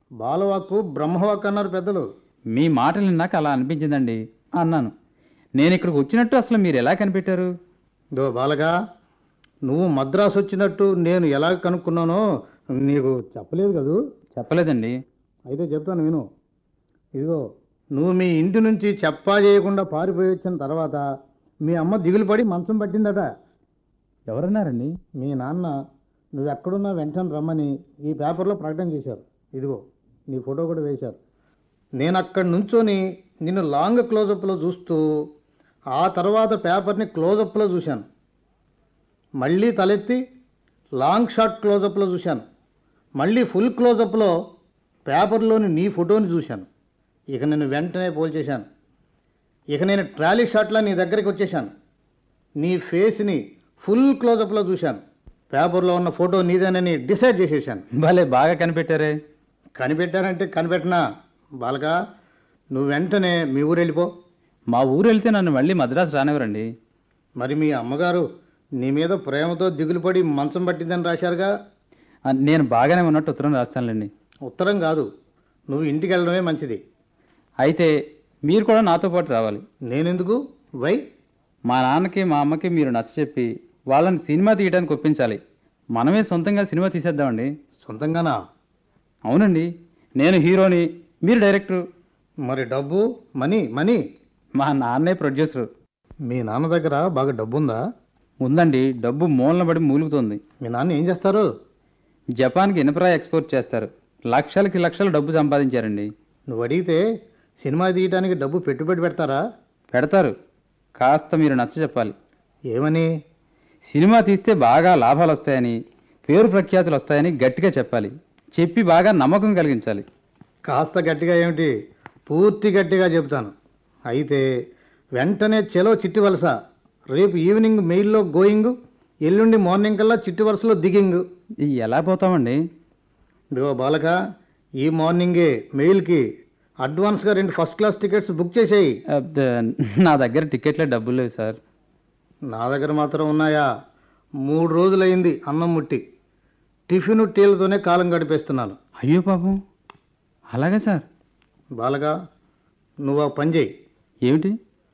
బాలవాక్కు బ్రహ్మవాక్కు అన్నారు పెద్దలు మీ మాటలు విన్నాక అలా అనిపించిందండి అన్నాను నేను ఇక్కడికి వచ్చినట్టు అసలు మీరు ఎలా కనిపెట్టారు దో బాలగా నువ్వు మద్రాసు వచ్చినట్టు నేను ఎలా కనుక్కున్నానో నీకు చెప్పలేదు కదూ చెప్పలేదండి అయితే చెప్తాను విను ఇదిగో నువ్వు మీ ఇంటి నుంచి చెప్పా చేయకుండా పారిపోయి వచ్చిన తర్వాత మీ అమ్మ దిగులు పడి మంచం పట్టిందట ఎవరన్నారండి మీ నాన్న నువ్వు ఎక్కడున్నా వెంటనే రమ్మని ఈ పేపర్లో ప్రకటన చేశారు ఇదిగో నీ ఫోటో కూడా వేశారు నేను అక్కడి నుంచొని నిన్ను లాంగ్ క్లోజప్లో చూస్తూ ఆ తర్వాత పేపర్ని క్లోజప్లో చూశాను మళ్ళీ తలెత్తి లాంగ్ షాట్ క్లోజప్లో చూశాను మళ్ళీ ఫుల్ క్లోజప్లో పేపర్లోని నీ ఫోటోని చూశాను ఇక నేను వెంటనే పోల్చేశాను ఇక నేను ట్రాలీ షాట్లో నీ దగ్గరికి వచ్చేసాను నీ ఫేస్ని ఫుల్ క్లోజప్లో చూశాను పేపర్లో ఉన్న ఫోటో నీదేనని డిసైడ్ చేసేసాను భలే బాగా కనిపెట్టారే కనిపెట్టారంటే కనిపెట్టినా బాలక నువ్వు వెంటనే మీ ఊరు వెళ్ళిపో మా ఊరు వెళ్తే నన్ను మళ్ళీ మద్రాసు రానివ్వరండి మరి మీ అమ్మగారు నీ మీద ప్రేమతో దిగులు పడి మంచం పట్టిందని రాశారుగా ఆ, నేను బాగానే ఉన్నట్టు ఉత్తరం రాస్తానులేండి ఉత్తరం కాదు నువ్వు ఇంటికి వెళ్ళడమే మంచిది అయితే మీరు కూడా నాతో పాటు రావాలి నేనెందుకు వై మా నాన్నకి మా అమ్మకి మీరు నచ్చచెప్పి వాళ్ళని సినిమా తీయడానికి ఒప్పించాలి మనమే సొంతంగా సినిమా తీసేద్దామండి సొంతంగానా అవునండి నేను హీరోని మీరు డైరెక్టరు మరి డబ్బు మనీ మనీ మా నాన్నే ప్రొడ్యూసరు మీ నాన్న దగ్గర బాగా డబ్బు ఉందా ఉందండి డబ్బు మూలన పడి మూలుగుతుంది మీ నాన్న ఏం చేస్తారు జపాన్కి ఇనపరాయి ఎక్స్పోర్ట్ చేస్తారు లక్షలకి లక్షలు డబ్బు సంపాదించారండి నువ్వు అడిగితే సినిమా తీయడానికి డబ్బు పెట్టుబడి పెడతారా పెడతారు కాస్త మీరు నచ్చ చెప్పాలి ఏమని సినిమా తీస్తే బాగా లాభాలు వస్తాయని పేరు ప్రఖ్యాతులు వస్తాయని గట్టిగా చెప్పాలి చెప్పి బాగా నమ్మకం కలిగించాలి కాస్త గట్టిగా ఏమిటి పూర్తి గట్టిగా చెబుతాను అయితే వెంటనే చెలో చిట్టి వలస రేపు ఈవినింగ్ మెయిల్లో గోయింగ్ ఎల్లుండి మార్నింగ్ కల్లా చిట్టి వలసలో దిగింగ్ ఈ ఎలా పోతామండి ఇదిగో బాలక ఈ మార్నింగే మెయిల్కి అడ్వాన్స్గా రెండు ఫస్ట్ క్లాస్ టికెట్స్ బుక్ చేసేయి అబ్బ, నా దగ్గర టికెట్లే డబ్బులు లేవు సార్ నా దగ్గర మాత్రం ఉన్నాయా మూడు రోజులైంది అన్నం ముట్టి టిఫిన్ టీలతోనే కాలం గడిపేస్తున్నాను అయ్యో పాపం అలాగే సార్ బాలక నువ్వు ఆ పని చేయి ఏమిటి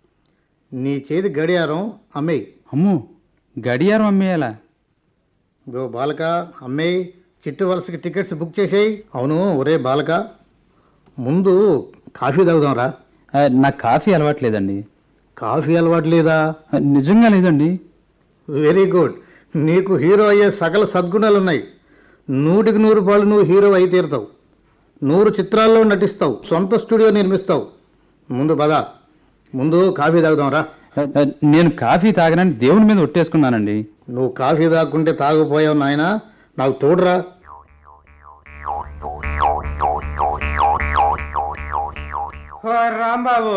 నీ చేతి గడియారం అమ్మేయి అమ్మో గడియారం అమ్మేయాలా ఇదో బాలక అమ్మేయి చిట్టు వలసకి టికెట్స్ బుక్ చేసేయి అవును ఒరే బాలక ముందు కాఫీ తాగుదాంరా ఆ, నాకు కాఫీ అలవాట్లేదండి కాఫీ అలవాటు లేదా ఆ, నిజంగా లేదండి వెరీ గుడ్ నీకు హీరో అయ్యే సకల సద్గుణాలు ఉన్నాయి నూటికి నూరు రూపాయలు నువ్వు హీరో అయి తీరుతావు నూరు చిత్రాల్లో నటిస్తావు సొంత స్టూడియో నిర్మిస్తావు ముందు పద ముందు కాఫీ తాగుదాంరా ఆ, ఆ, నేను కాఫీ తాగనని దేవుని మీద ఒట్టేసుకున్నానండి నువ్వు కాఫీ తాగుకుంటే తాగిపోయావు నాయనా నాకు తోడురా ఓ రాంబాబు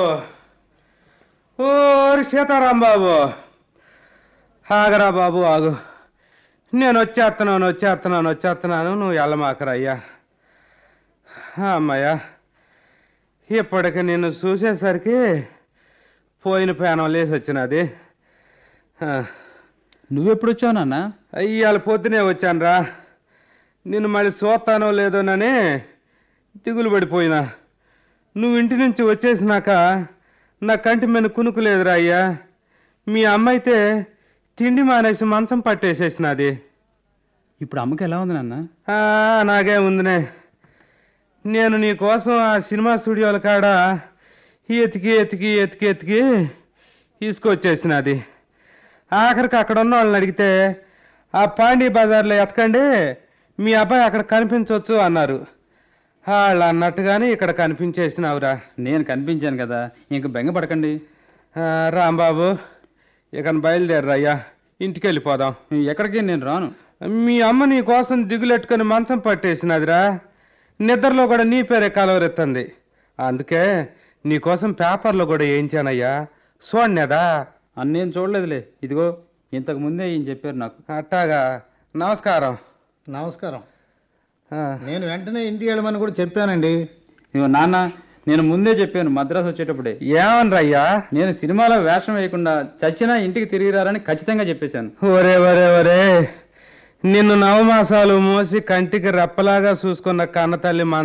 ఓరి సీతారాంబాబు ఆగరా బాబు ఆగు నేను వచ్చేస్తున్నాను వచ్చేస్తున్నాను వచ్చేస్తున్నాను నువ్వు వెళ్ళమాకరా అయ్యా అమ్మయ్యా ఇప్పటికి నిన్ను చూసేసరికి పోయిన పేనం లేసి వచ్చినది ఆ, నువ్వెప్పుడు వచ్చావు నాన్న ఇవాళ పొద్దునే వచ్చానురా నిన్ను మళ్ళీ చూస్తానో లేదోనని దిగులు పడిపోయినా నువ్వు ఇంటి నుంచి వచ్చేసినాక నా కంటి మీద కునుకు లేదురా అయ్యా మీ అమ్మ అయితే తిండి మానేసి మంచం పట్టేసేసినది ఇప్పుడు అమ్మకి ఎలా ఉంది నాన్న ఆ, నాగే ఉందినే నేను నీ కోసం ఆ సినిమా స్టూడియోల కాడ ఎతికి ఎతికి ఎతికి ఎతికి తీసుకొచ్చేసినది ఆఖరికి అక్కడ ఉన్న వాళ్ళని అడిగితే ఆ పాండీ బజార్లో ఎతకండి మీ అబ్బాయి అక్కడ కనిపించవచ్చు అన్నారు వాళ్ళు అన్నట్టుగానే ఇక్కడ కనిపించేసినావురా నేను కనిపించాను కదా ఇంక బెంగ పడకండి ఆ, రాంబాబు ఇక బయలుదేరయ్యా ఇంటికి వెళ్ళిపోదాం ఎక్కడికి నేను రాను మీ అమ్మ నీ కోసం దిగులెట్టుకొని మంచం పట్టేసినదిరా నిద్రలో కూడా నీ పేరే కలవరెత్తంది అందుకే నీ కోసం పేపర్లో కూడా వేయించానయ్యా చూడనేదా అన్నేం చూడలేదులే ఇదిగో ఇంతకు ముందే ఈయన చెప్పారు నాకు అట్టాగా నమస్కారం నమస్కారం ఆ, నేను వెంటనే ఇంటికి వెళ్ళమని కూడా చెప్పానండి ఇదిగో నాన్న నేను ముందే చెప్పాను మద్రాసు వచ్చేటప్పుడే ఏమనరయ్యా నేను సినిమాలో వేషం వేయకుండా చచ్చినా ఇంటికి తిరిగి రారని ఖచ్చితంగా చెప్పేశాను ఒరే ఒరే ఒరే నిన్ను నవమాసాలు మోసి కంటికి రెప్పలాగా చూసుకున్న కన్నతల్లి